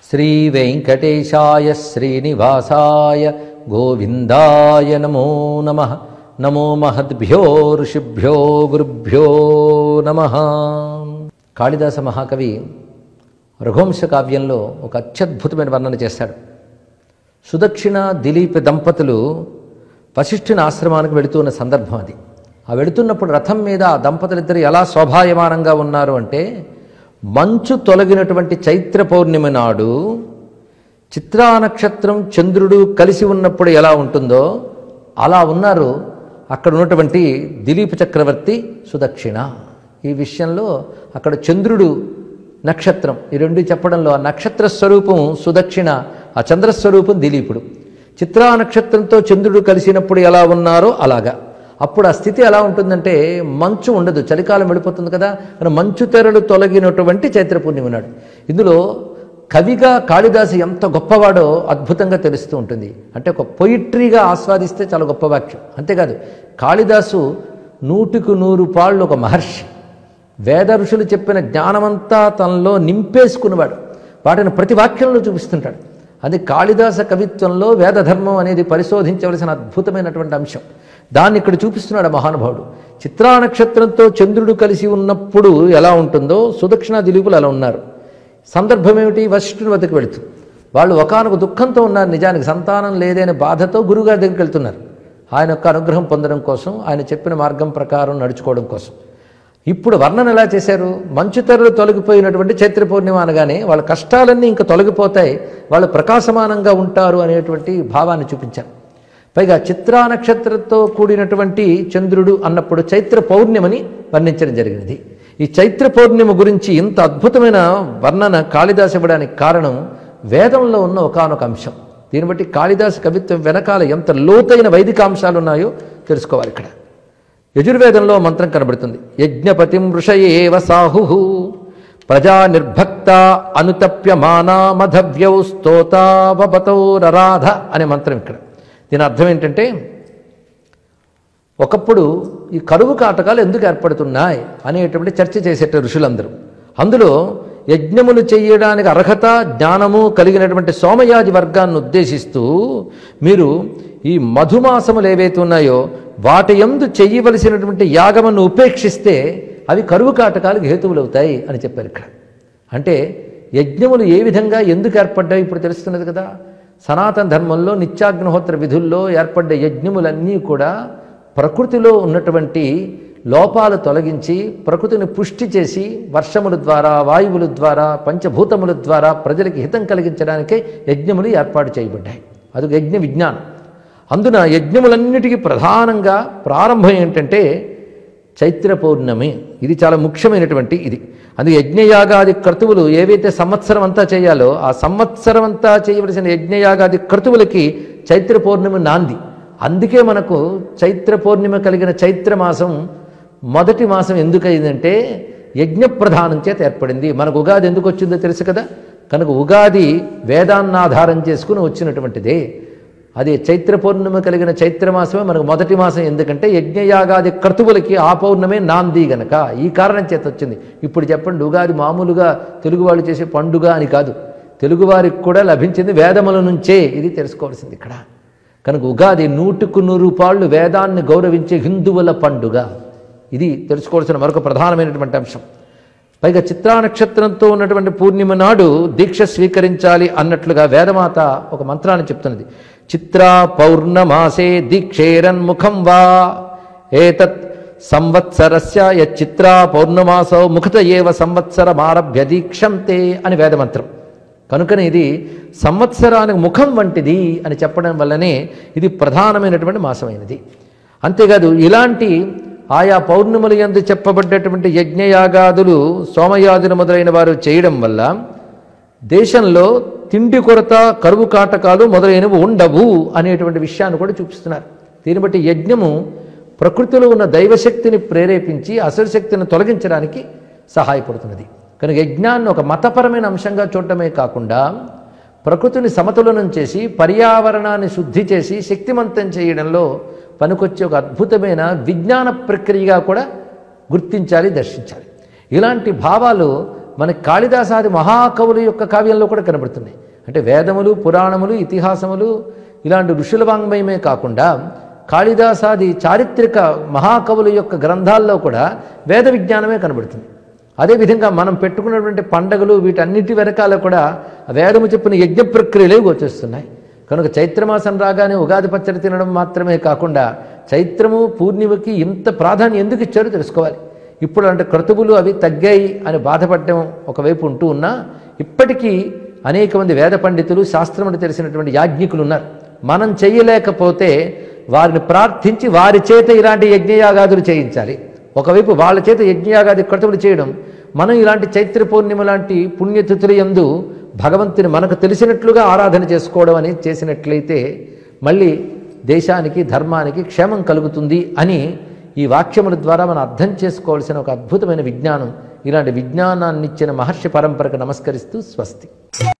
శ్రీ వెంకటేశాయ శ్రీనివాసాయ గోవిందాయ నమో నమ నమో మహద్భ్యో ఋషిభ్యో గురుభ్యో నమ కాళిదాస మహాకవి రఘువంశ కావ్యంలో ఒక అత్యద్భుతమైన వర్ణన చేశాడు సుదక్షిణ దిలీప్ దంపతులు వశిష్ఠుని ఆశ్రమానికి వెళుతున్న సందర్భం అది ఆ వెళుతున్నప్పుడు రథం మీద ఆ దంపతులిద్దరు ఎలా శోభాయమానంగా ఉన్నారు అంటే మంచు తొలగినటువంటి చైత్ర పౌర్ణిమ నాడు చిత్రా నక్షత్రం చంద్రుడు కలిసి ఉన్నప్పుడు ఎలా ఉంటుందో అలా ఉన్నారు అక్కడ ఉన్నటువంటి దిలీప్ చక్రవర్తి సుదక్షిణ ఈ విషయంలో అక్కడ చంద్రుడు నక్షత్రం ఈ రెండు చెప్పడంలో ఆ నక్షత్ర స్వరూపం సుదక్షిణ ఆ చంద్రస్వరూపం దిలీపుడు చిత్రా నక్షత్రంతో చంద్రుడు కలిసినప్పుడు ఎలా ఉన్నారో అలాగా అప్పుడు ఆ స్థితి ఎలా ఉంటుందంటే మంచు ఉండదు చలికాలం వెళ్ళిపోతుంది కదా కానీ మంచు తెరలు తొలగినటువంటి చైత్ర పూర్ణిమ నాడు ఇందులో కవిగా కాళిదాసు ఎంత గొప్పవాడో అద్భుతంగా తెలుస్తూ ఉంటుంది అంటే ఒక పొయిట్రీగా ఆస్వాదిస్తే చాలా గొప్ప వాక్యం అంతేకాదు కాళిదాసు నూటికి నూరు పాళ్ళు ఒక మహర్షి వేద ఋషులు చెప్పిన జ్ఞానమంతా తనలో నింపేసుకున్నవాడు వాటిని ప్రతి వాక్యంలో చూపిస్తుంటాడు అది కాళిదాస కవిత్వంలో వేదధర్మం అనేది పరిశోధించవలసిన అద్భుతమైనటువంటి అంశం దాన్ని ఇక్కడ చూపిస్తున్నాడు ఆ మహానుభావుడు చిత్రా నక్షత్రంతో చంద్రుడు కలిసి ఉన్నప్పుడు ఎలా ఉంటుందో సుదక్షిణ దిలీపులు అలా ఉన్నారు సందర్భం ఏమిటి వశిష్ఠుని వద్దకు వెళుతూ వాళ్ళు ఒకనొక దుఃఖంతో ఉన్నారు నిజానికి సంతానం లేదనే బాధతో గురుగారి దగ్గరికి వెళ్తున్నారు ఆయన యొక్క అనుగ్రహం పొందడం కోసం ఆయన చెప్పిన మార్గం ప్రకారం నడుచుకోవడం కోసం ఇప్పుడు వర్ణన ఎలా చేశారు మంచు తెరలు తొలగిపోయినటువంటి చైత్ర పూర్ణిమ అనగానే వాళ్ళ కష్టాలన్నీ ఇంకా తొలగిపోతాయి వాళ్ళు ప్రకాశమానంగా ఉంటారు అనేటువంటి భావాన్ని చూపించారు పైగా చిత్రా నక్షత్రంతో కూడినటువంటి చంద్రుడు అన్నప్పుడు చైత్ర పౌర్ణిమని వర్ణించడం జరిగినది ఈ చైత్ర పౌర్ణిమ గురించి ఇంత అద్భుతమైన వర్ణన కాళిదాసు ఇవ్వడానికి కారణం వేదంలో ఉన్న ఒకానొక అంశం దీన్ని బట్టి కాళిదాసు కవిత్వం వెనకాల ఎంత లోతైన వైదిక అంశాలు ఉన్నాయో తెలుసుకోవాలి ఇక్కడ యజుర్వేదంలో మంత్రం కనబడుతుంది యజ్ఞపతిం ఋషయేవ సాహు ప్రజా నిర్భక్త అనుతప్యమానా మధవ్యౌ స్తోతావబతౌరరాధ అనే మంత్రం ఇక్కడ దీని అర్థం ఏంటంటే ఒకప్పుడు ఈ కరువు కాటకాలు ఎందుకు ఏర్పడుతున్నాయి అనేటువంటి చర్చ చేసేట ఋషులందరూ అందులో యజ్ఞములు చేయడానికి అర్హత జ్ఞానము కలిగినటువంటి సోమయాజి వర్గాన్ని ఉద్దేశిస్తూ మీరు ఈ మధుమాసములు ఏవైతే ఉన్నాయో వాటి ఎందు చెయ్యవలసినటువంటి యాగమును ఉపేక్షిస్తే అవి కరువు కాటకాలకు హేతువులు అవుతాయి అని చెప్పారు ఇక్కడ అంటే యజ్ఞములు ఏ విధంగా ఎందుకు ఏర్పడ్డాయి ఇప్పుడు తెలుస్తున్నది కదా సనాతన ధర్మంలో నిత్యాగ్నిహోత్ర విధుల్లో ఏర్పడ్డ యజ్ఞములన్నీ కూడా ప్రకృతిలో ఉన్నటువంటి లోపాలు తొలగించి ప్రకృతిని పుష్టి చేసి వర్షముల ద్వారా వాయువుల ద్వారా పంచభూతముల ద్వారా ప్రజలకి హితం కలిగించడానికే యజ్ఞములు ఏర్పాటు చేయబడ్డాయి అది యజ్ఞ విజ్ఞానం అందున యజ్ఞములన్నిటికీ ప్రధానంగా ప్రారంభం ఏంటంటే చైత్ర పౌర్ణమి ఇది చాలా ముఖ్యమైనటువంటి ఇది అది యజ్ఞయాగాది క్రతువులు ఏవైతే సంవత్సరం అంతా చేయాలో ఆ సంవత్సరం అంతా చేయవలసిన యజ్ఞయాగాది క్రతువులకి చైత్ర పౌర్ణమి నాంది అందుకే మనకు చైత్ర పౌర్ణిమ కలిగిన చైత్ర మాసం మొదటి మాసం ఎందుకయిందంటే యజ్ఞ ప్రధానం చేత ఏర్పడింది మనకు ఉగాది ఎందుకు వచ్చిందో తెలుసు కదా కనుక ఉగాది వేదాన్నాధారం చేసుకుని వచ్చినటువంటిదే అది చైత్ర పౌర్ణిమ కలిగిన చైత్ర మాసమే మనకు మొదటి మాసం ఎందుకంటే యజ్ఞయాగాది క్రతువులకి ఆ పౌర్ణమే నాంది గనక ఈ కారణం చేత వచ్చింది ఇప్పుడు చెప్పండి ఉగాది మామూలుగా తెలుగు వాళ్ళు చేసే పండుగ అని కాదు తెలుగువారికి కూడా లభించింది వేదముల నుంచే ఇది తెలుసుకోవాల్సింది ఇక్కడ కనుక ఉగాది నూటుకు నూరు పాళ్ళు వేదాన్ని గౌరవించే హిందువుల పండుగ ఇది తెలుసుకోవాల్సిన మరొక ప్రధానమైనటువంటి అంశం పైగా చిత్రా నక్షత్రంతో ఉన్నటువంటి పూర్ణిమ నాడు దీక్ష స్వీకరించాలి అన్నట్లుగా వేదమాత ఒక మంత్రాన్ని చెప్తున్నది చిత్రా పౌర్ణమాసే దీక్షేరన్ముఖం వా ఏతత్ సంవత్సరస్య యచ్చిత్రా పౌర్ణమాసో ముఖత ఏవ సంవత్సరమారభ్య దీక్షంతే అని వేదమంత్రం కనుకనే ఇది సంవత్సరానికి ముఖం వంటిది అని చెప్పడం వల్లనే ఇది ప్రధానమైనటువంటి మాసమైనది అంతేకాదు ఇలాంటి ఆయా పౌర్ణిమల యందు చెప్పబడ్డటువంటి యజ్ఞయాగాదులు సోమయాదులు మొదలైన వారు చేయడం వల్ల దేశంలో తిండి కొరత కరువు కాటకాలు మొదలైనవి ఉండవు అనేటువంటి విషయాన్ని కూడా చూపిస్తున్నారు దీన్ని బట్టి యజ్ఞము ప్రకృతిలో ఉన్న దైవశక్తిని ప్రేరేపించి అసలు తొలగించడానికి సహాయపడుతున్నది కనుక యజ్ఞాన్ని ఒక మతపరమైన అంశంగా చూడటమే కాకుండా ప్రకృతిని సమతులనం చేసి పర్యావరణాన్ని శుద్ధి చేసి శక్తిమంతం చేయడంలో పనికొచ్చే ఒక అద్భుతమైన విజ్ఞాన ప్రక్రియగా కూడా గుర్తించాలి దర్శించాలి ఇలాంటి భావాలు మనకి కాళిదాసాది మహాకవుల యొక్క కావ్యంలో కూడా కనబడుతున్నాయి అంటే వేదములు పురాణములు ఇతిహాసములు ఇలాంటి ఋషుల వాంగ్మయమే కాకుండా కాళిదాసాది చారిత్రక మహాకవుల యొక్క గ్రంథాల్లో కూడా వేద విజ్ఞానమే కనబడుతుంది అదేవిధంగా మనం పెట్టుకున్నటువంటి పండగలు వీటన్నిటి వెనకాల కూడా వేదము చెప్పిన యజ్ఞ ప్రక్రియలే వచ్చేస్తున్నాయి కనుక చైత్రమాసం రాగానే ఉగాది పచ్చడి తినడం మాత్రమే కాకుండా చైత్రము పూర్ణిమకి ఇంత ప్రాధాన్యం ఎందుకు ఇచ్చారో తెలుసుకోవాలి ఇప్పుడు అంటే క్రతువులు అవి తగ్గాయి అని బాధపడడం ఒకవైపు ఉంటూ ఉన్నా ఇప్పటికీ అనేక మంది వేద పండితులు శాస్త్రములు తెలిసినటువంటి యాజ్ఞికులు ఉన్నారు మనం చెయ్యలేకపోతే వారిని ప్రార్థించి వారి చేత ఇలాంటి యజ్ఞయాగాదులు చేయించాలి ఒకవైపు వాళ్ళ చేత యజ్ఞయాగాది క్రతువులు చేయడం మనం ఇలాంటి చైత్ర పూర్ణిమ లాంటి పుణ్యతిథుల యందు భగవంతుని మనకు తెలిసినట్లుగా ఆరాధన చేసుకోవడం అనేది చేసినట్లయితే మళ్ళీ దేశానికి ధర్మానికి క్షేమం కలుగుతుంది అని ఈ వాక్యముల ద్వారా మనం అర్థం చేసుకోవాల్సిన ఒక అద్భుతమైన విజ్ఞానం ఇలాంటి విజ్ఞానాన్ని ఇచ్చిన మహర్షి పరంపరకు నమస్కరిస్తూ స్వస్తి